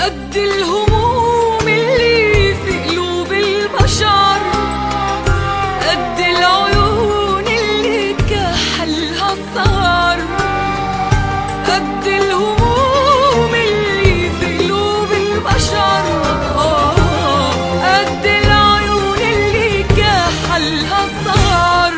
قد الهموم اللي في قلوب البشر قد العيون اللي كحلها السهر قد الهموم اللي في قلوب البشر قد العيون اللي كحلها السهر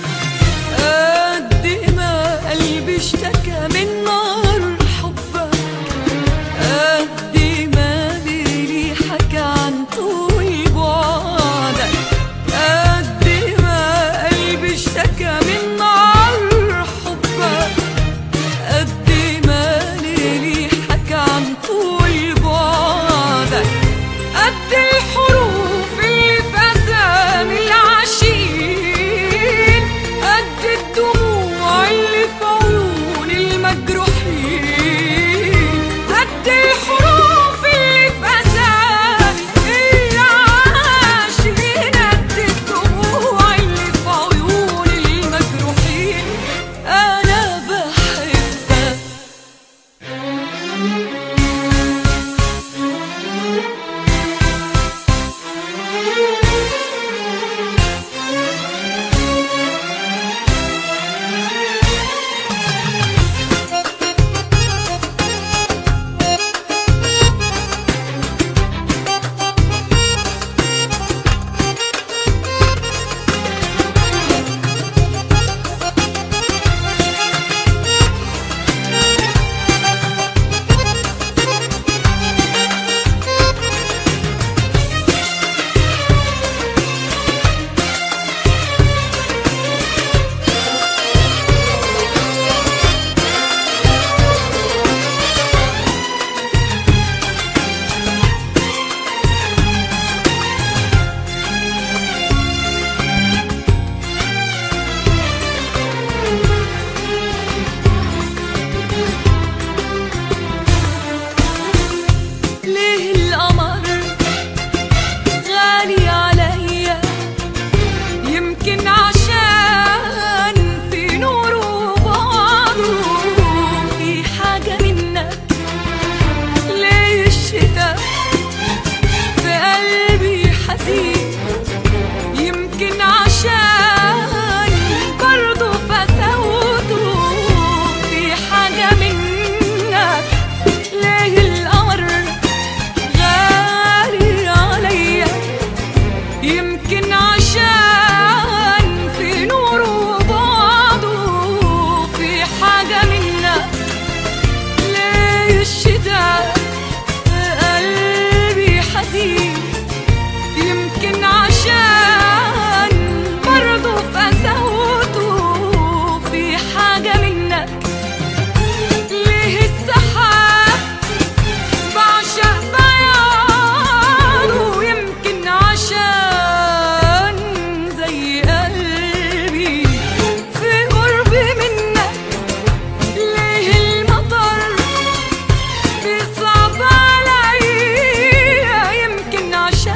قد ما قلبي اشتكى من نار حبك قد ما ليلي حكى عن طول بعدك قد ما قلبي اشتكى من نار حبك قد ما ليلي حكى عن طول بعدك قد الحروف اللي في أسامي العاشقين قد الدموع اللي في عيون المجروحين قد الحروف اللي في أسامي العاشقين قد الدموع اللي في عيون المجروحين أنا بحبك ليه القمر غالي عليا يمكن عشان في نوره وبعضه في حاجة منك ليه الشتا في قلبي حزين يمكن عشان برضه فسوته في حاجة منك ليه القمر غالي عليا يمكن عشان في نوره وبعضه في حاجة منك ليه الشتاء قلبي حزين يمكن عشان برضه في قساوته في حاجة منك ليه السحاب بعشق بياضه يمكن عشان زي قلبي في قربي منك ليه المطر بيصعب عليا يمكن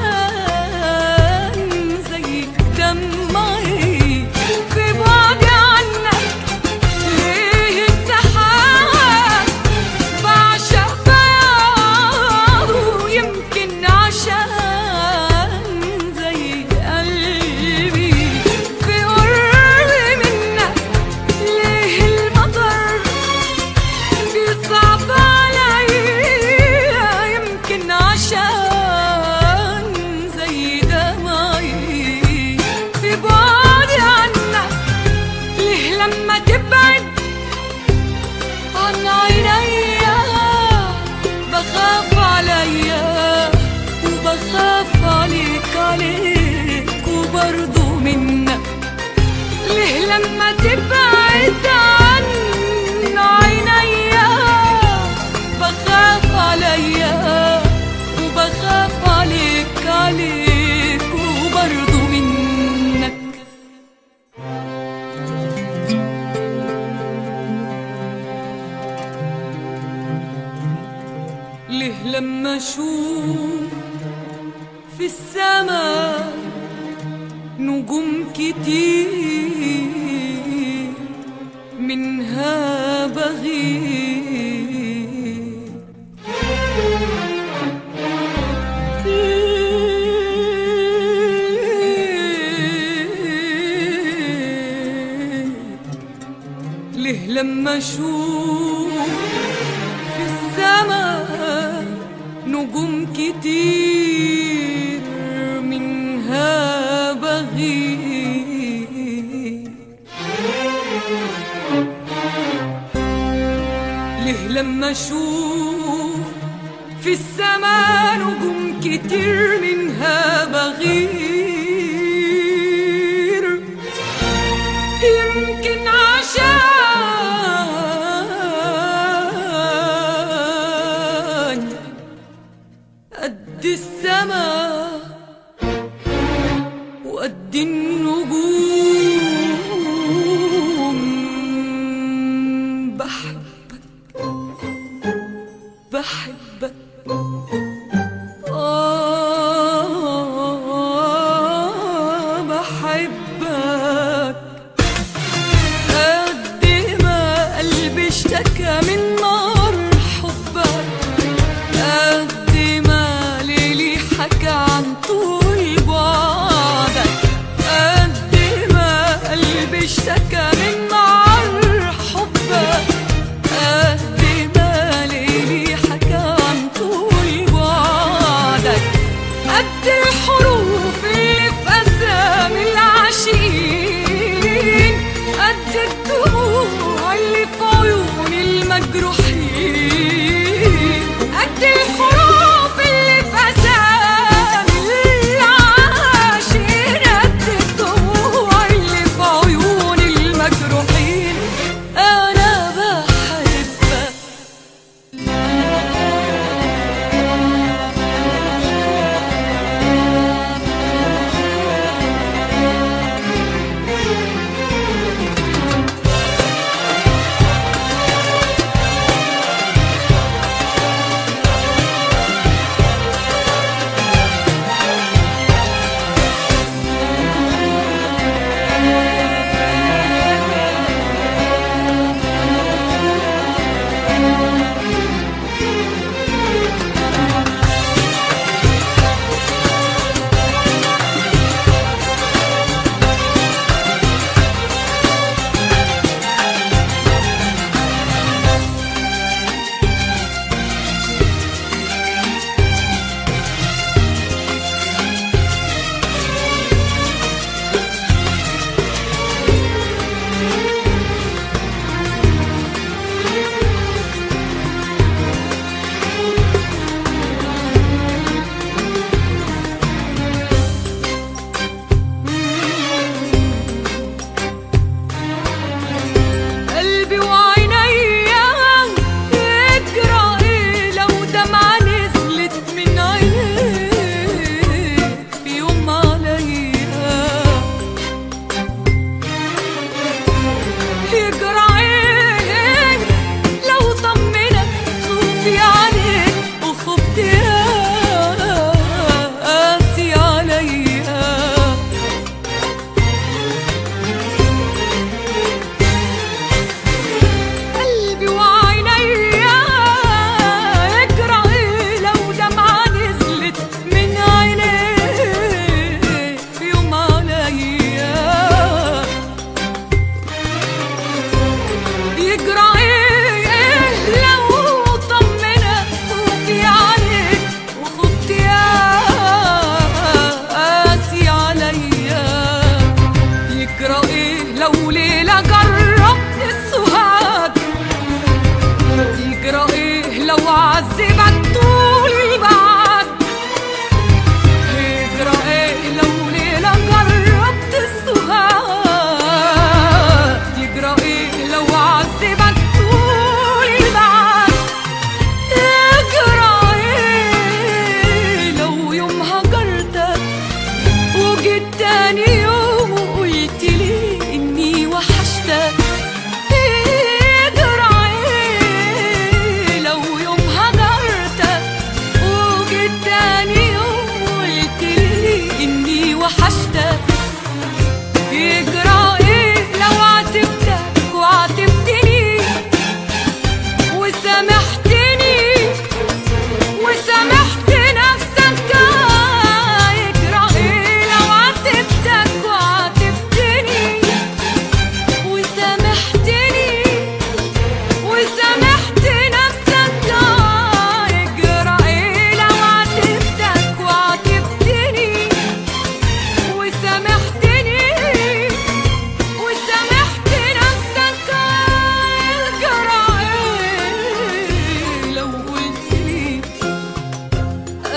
عشان زي دمعي في بعدي عنك ليه السحاب بعشق بياضه يمكن عشان زي قلبي في قربي منك ليه المطر بيصعب عليا يمكن عشان زي دمعي في بعدي عنك ليه لما تبعد عن عينيا بخاف عليا وبخاف عليك عليك وبرضه منك ليه لما تبعد عن عينيا بخاف عليا وبخاف عليك عليك وبرضه منك ليه لما اشوف في السماء نجوم كتير منها بغير لما اشوف في السماء نجوم كتير منها بغيب ليه لما اشوف في السماء نجوم كتير منها بغير يمكن عشان قد السماء وقد النجوم بحبك بحبك آه بحبك قد ما قلبي اشتكى من نار حبك قد ما ليلي حكى عن طول بعدك قد ما قلبي اشتكى من نار حبك قد ما ليلي حكى عن طول بعدك قد الحروف اللي في أسامي العاشقين قد الدموع اللي في عيون المجروحين قد الحروف اللي في أسامي العاشقين قد الدموع اللي في عيون المجروحين أنا بحبك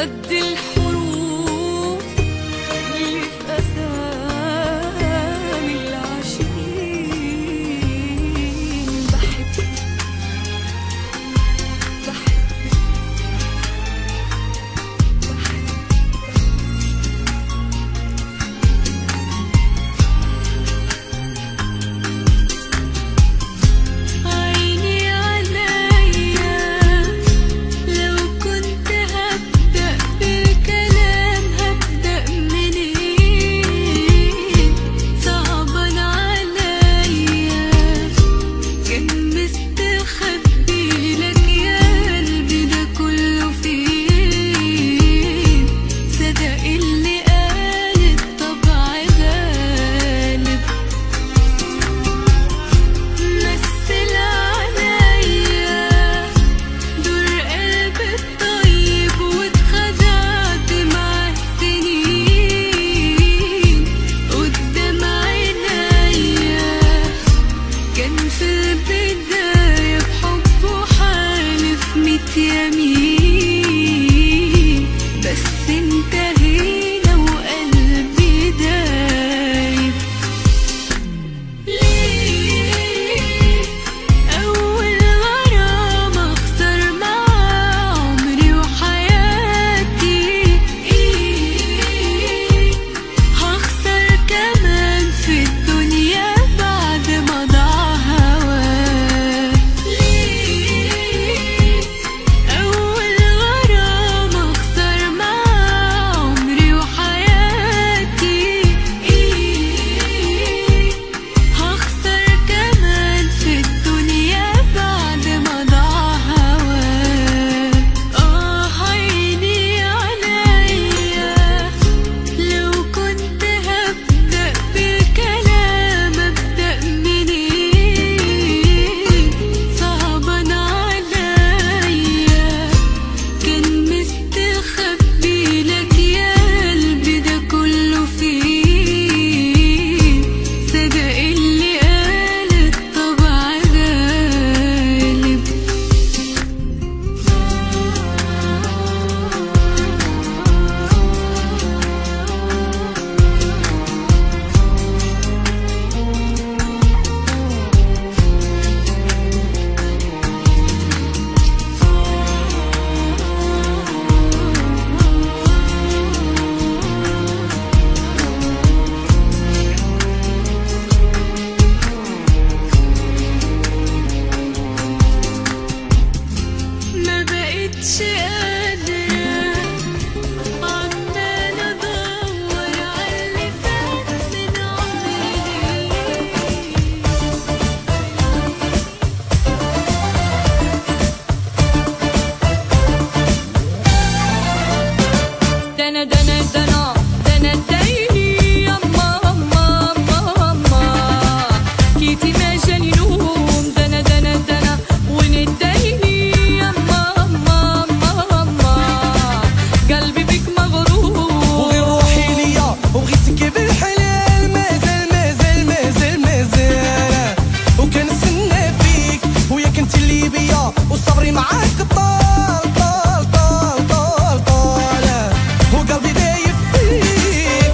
قد الحروف اللي في أسامي العاشقين بحبك بحبك عيني عليا لو كنت هبدأ بالكلام هبدأ منين صعبان عليا كان مستخبي لك يا قلبي ده كله فين صدق اللي قال الطبع غالب مثل عليا دور قلبي الطيب واتخدعت مع السنين قدام عينيا كان في البداية بحبه حالف ميت يمين بس انتهينا وقلبي دايب ليه أول غرام أخسر معاه عمري وحياتي إيه هخسر كمان في الدنيا بعد ما ضاع هواه ليه أول غرام أخسر معاه عمري وحياتي إيه هخسر كمان في الدنيا بعد ما ضاع هواه آه عيني عليا لو كنت هبدأ بالكلام أبدأ منين صعبان عليا كان مستخبي لك يا قلبي ده كله فين صدق اللي قال الطبع غالب ما بقتش قادرة عمال أدور على اللي فات من عمري دنا دنا دنا دنا دايني يما ما ما ما كيتي ما جاني نوم دنا دنا دنا وندايني يما ما ما ما قلبي بك مغرور وغير روحي ليا وبغيتك بالحلال مازال مازال مازال مازال وكنستنى فيك ويا كنت اللي بيا وصبري معاك طال طال طال طال طال وقلبي دايب فيك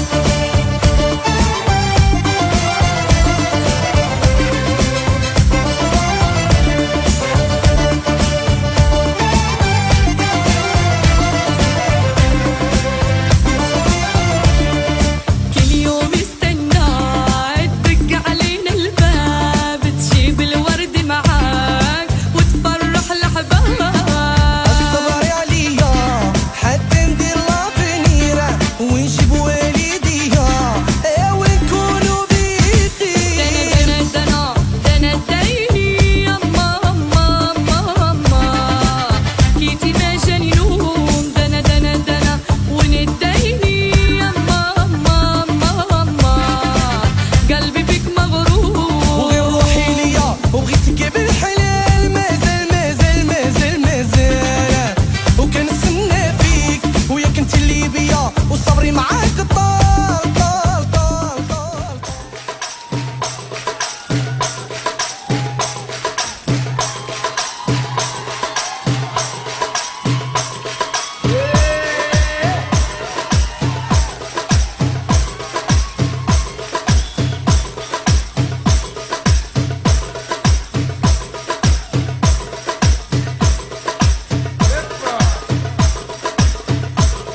كل يوم استنى تدق علينا الباب تجيب الورد معاك وتفرح الأحباب الصبر عليا حتى ندير لافنيرة ونجيب والديا ونكونوا بيتي دنا دنا دنا دنا دايني يما ما ما ما كيتي ما جاني نوم دنا دنا دنا وندايني يما ما ما ما قلبي بك مغرور وغير روحي ليا وبغيتك بالحلال مازال مازال مازال مازال وكنستنى فيك ويا كنت اللي بيا وصبري معاك طال طال طال طال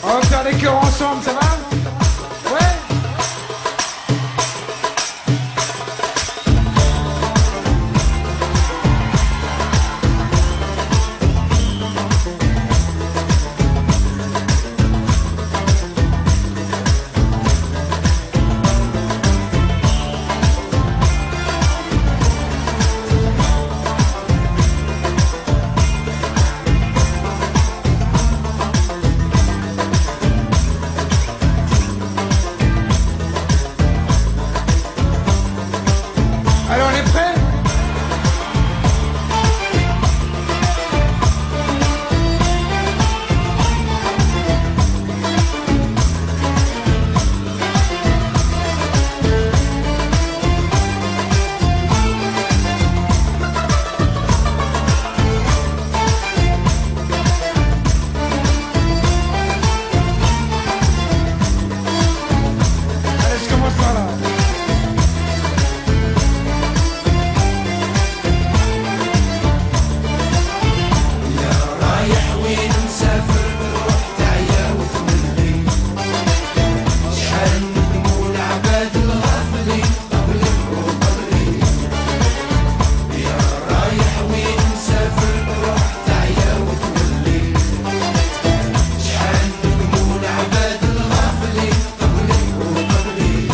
On va faire les chœurs ensemble, ça va Ouais Alors on est prêt Allez, je commence par là. رايح وين مسافر روح تعيا وتولي شحال ندموا العباد الغافلين قبلك وقبلي يا رايح وين مسافر روح تعيا وتولي شحال ندموا العباد الغافلين قبلك وقبلي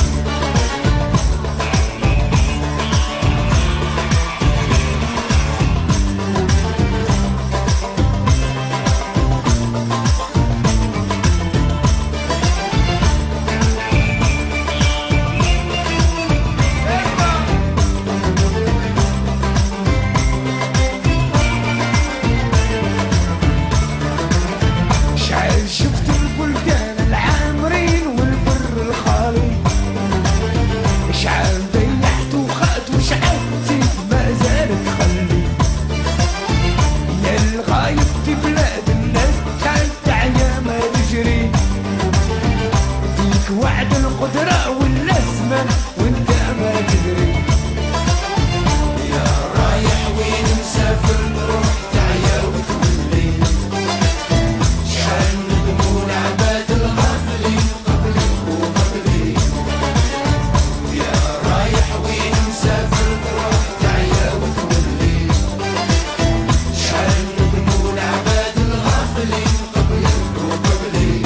شعل شفت البلدان العامرين والبر الخالي شعل ضيعت وخات وشعل زيد ما زالت تخلي يا الغايب في بلاد الناس شعل تعيا ما تجري ديك وعد القدرة ولا زمان وانت ما تدري يا رايح وين مسافر روح تعيا وتولي شحال ندموا العباد الغافلين قبلك وقبلي يا رايح وين مسافر روح تعيا وتولي شحال ندموا العباد الغافلين قبلك وقبلي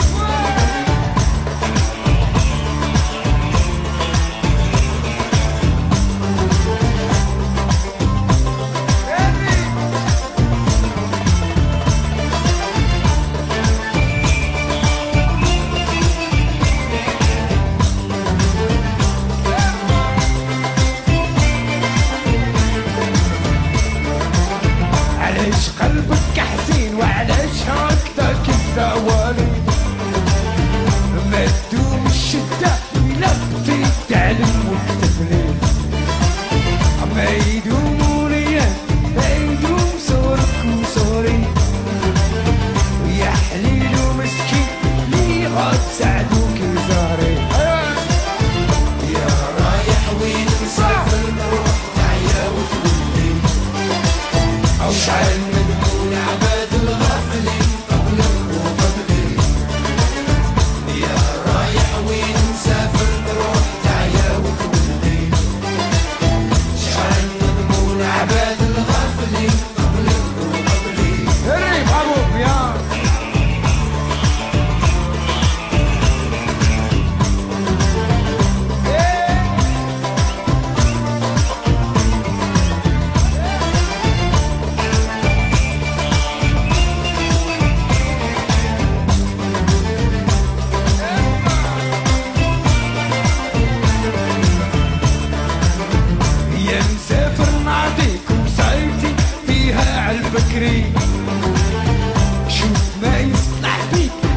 علاش قلبك حزين وعلاش هكذاك الزوالي ما تدوم الشدة إلا بديت تعلم وتفلي ما يدوم ليا ما يدوم صورك وصوري ويا حليل ومسكين لي غاد ساعدوك زهري يا رايح وين مسافر روح تعيا وتولي أو شحال ندموا العباد الغافلين قبلك وقبلي يا رايح وين مسافر روح تعيا وتولي شحال ندموا العباد الغافلين قبلك وقبلي هري برافو بيان يا مسافر نعطيك وصايتي فيها عالبكري شوف ما يصلح بيك